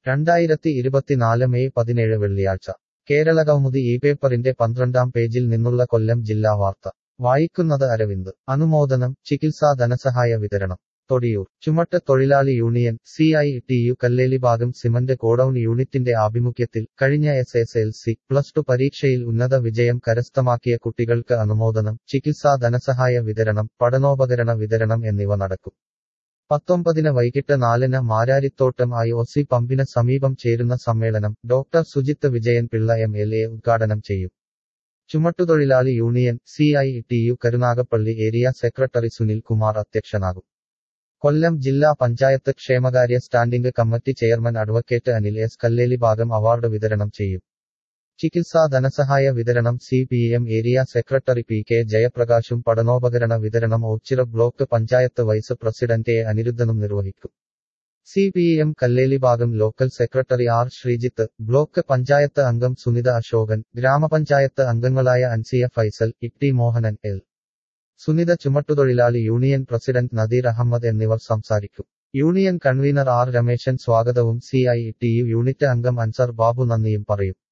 രണ്ടായിരത്തി ഇരുപത്തിനാല് മെയ് പതിനേഴ് വെള്ളിയാഴ്ച കേരള കൗമുദി ഈ പേപ്പറിന്റെ പന്ത്രണ്ടാം പേജിൽ നിന്നുള്ള കൊല്ലം ജില്ലാ വാർത്ത വായിക്കുന്നത് അരവിന്ദ് അനുമോദനം ചികിത്സാ ധനസഹായ വിതരണം തൊടിയൂർ ചുമട്ട് തൊഴിലാളി union C I T U Kallelibhagam cement godown യൂണിറ്റിന്റെ ആഭിമുഖ്യത്തിൽ കഴിഞ്ഞ S S L C plus two പരീക്ഷയിൽ ഉന്നത വിജയം കരസ്ഥമാക്കിയ കുട്ടികൾക്ക് അനുമോദനം ചികിത്സാ ധനസഹായ വിതരണം പഠനോപകരണ വിതരണം എന്നിവ നടക്കും പത്തൊമ്പതിന് വൈകിട്ട് നാലിന് മാരാരിത്തോട്ടം ഐ ഒ സി പമ്പിന് സമീപം ചേരുന്ന സമ്മേളനം doctor Sujith Vijayan Pillai M L A ഉദ്ഘാടനം ചെയ്യും ചുമട്ടുതൊഴിലാളി union C I T U Karunagappally area secretary Sunil Kumar അധ്യക്ഷനാകും കൊല്ലം ജില്ലാ പഞ്ചായത്ത് ക്ഷേമകാര്യ standing committee chairman advocate Anil S Kalleli Bhagam award വിതരണം ചെയ്യും ചികിത്സാ ധനസഹായ വിതരണം C P M area secretary P K ജയപ്രകാശും പഠനോപകരണ വിതരണം Ochira block panchayat vice president A അനിരുദ്ധനും നിർവഹിക്കും C P M Kalleli Bhagam local secretary R Sreejith block panchayat അംഗം സുനിത അശോകൻ ഗ്രാമപഞ്ചായത്ത് അംഗങ്ങളായ അൻസിയ ഫൈസൽ ഇട്ടി മോഹനൻ എൽ സുനിത ചുമട്ടുതൊഴിലാളി യൂണിയൻ പ്രസിഡന്റ് നദീർ അഹമ്മദ് എന്നിവർ സംസാരിക്കും യൂണിയൻ കൺവീനർ ആർ രമേശൻ സ്വാഗതവും C I T U unit അംഗം അൻസർ ബാബു നന്ദിയും പറയും